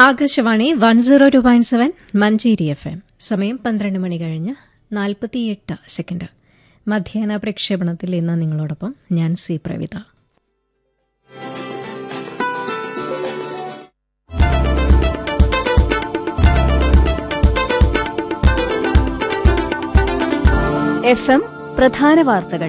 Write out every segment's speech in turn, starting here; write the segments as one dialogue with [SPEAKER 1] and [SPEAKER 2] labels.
[SPEAKER 1] Akashvani one zero two point seven Manjeri F M സമയം പന്ത്രണ്ട് മണി കഴിഞ്ഞ് നാൽപ്പത്തിയെട്ട് സെക്കൻഡ് മധ്യാഹ്ന പ്രക്ഷേപണത്തിൽ ഇന്ന് നിങ്ങളോടൊപ്പം ഞാൻ സി പ്രവിത
[SPEAKER 2] എഫ് എം പ്രധാന വാർത്തകൾ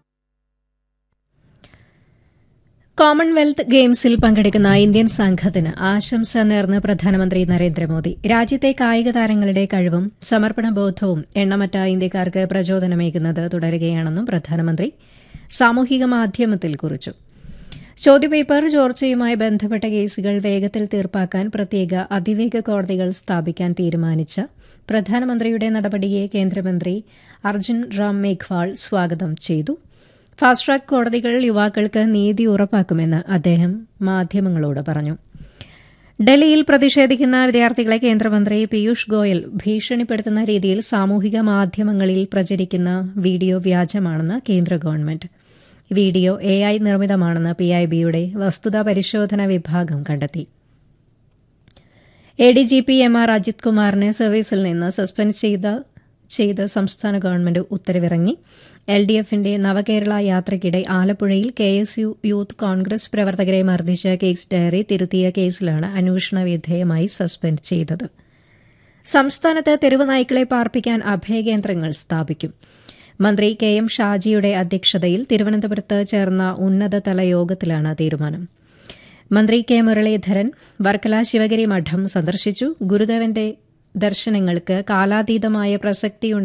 [SPEAKER 1] കോമൺവെൽത്ത് ഗെയിംസിൽ പങ്കെടുക്കുന്ന ഇന്ത്യൻ സംഘത്തിന് ആശംസ നേർന്ന് പ്രധാനമന്ത്രി നരേന്ദ്രമോദി രാജ്യത്തെ കായിക താരങ്ങളുടെ കഴിവും സമർപ്പണബോധവും എണ്ണമറ്റ ഇന്ത്യക്കാർക്ക് പ്രചോദനമേകുന്നത് തുടരുകയാണെന്നും പ്രധാനമന്ത്രി സാമൂഹിക മാധ്യമത്തിൽ കുറിച്ചു ചോദ്യപേപ്പർ ചോർച്ചയുമായി ബന്ധപ്പെട്ട കേസുകൾ വേഗത്തിൽ തീർപ്പാക്കാൻ പ്രത്യേക അതിവേഗ കോടതികൾ സ്ഥാപിക്കാൻ തീരുമാനിച്ച പ്രധാനമന്ത്രിയുടെ നടപടിയെ കേന്ദ്രമന്ത്രി അർജുൻ റാം മേഘ്വാൾ സ്വാഗതം ചെയ്തു ഫാസ്റ്റ് ട്രാക്ക് കോടതികൾ യുവാക്കൾക്ക് നീതി ഉറപ്പാക്കുമെന്ന് അദ്ദേഹം മാധ്യമങ്ങളോട് പറഞ്ഞു ഡൽഹിയിൽ പ്രതിഷേധിക്കുന്ന വിദ്യാർത്ഥികളെ കേന്ദ്രമന്ത്രി പീയൂഷ് ഗോയൽ ഭീഷണിപ്പെടുത്തുന്ന രീതിയിൽ സാമൂഹിക മാധ്യമങ്ങളിൽ പ്രചരിക്കുന്ന വീഡിയോ വ്യാജമാണെന്ന് കേന്ദ്ര ഗവൺമെന്റ് വീഡിയോ എ ഐ നിർമ്മിതമാണെന്ന് പി ഐ ബിയുടെ വസ്തുതാ പരിശോധന വിഭാഗം കണ്ടെത്തി A D G P M R Ajith കുമാറിനെ സർവീസിൽ നിന്ന് സസ്പെൻഡ് ചെയ്ത ചെയ്ത് സംസ്ഥാന ഗവൺമെന്റ് ഉത്തരവിറങ്ങി എൽ ഡി എഫിന്റെ നവകേരള യാത്രയ്ക്കിടെ ആലപ്പുഴയിൽ K S U youth Congress പ്രവർത്തകരെ മർദ്ദിച്ച കേസ് ഡയറി തിരുത്തിയ കേസിലാണ് അന്വേഷണ വിധേയമായി സസ്പെൻഡ് ചെയ്തത് സംസ്ഥാനത്ത് തെരുവ് നായ്ക്കളെ പാർപ്പിക്കാൻ അഭയകേന്ദ്രങ്ങൾ സ്ഥാപിക്കും മന്ത്രി കെ എം ഷാജിയുടെ അധ്യക്ഷതയിൽ തിരുവനന്തപുരത്ത് ചേർന്ന ഉന്നതതല യോഗത്തിലാണ് തീരുമാനം മന്ത്രി കെ മുരളീധരൻ വർക്കല ശിവഗിരി മഠം സന്ദർശിച്ചു ഗുരുദേവന്റെ ദർശനങ്ങൾക്ക് കാലാതീതമായ പ്രസക്തിയുണ്ട്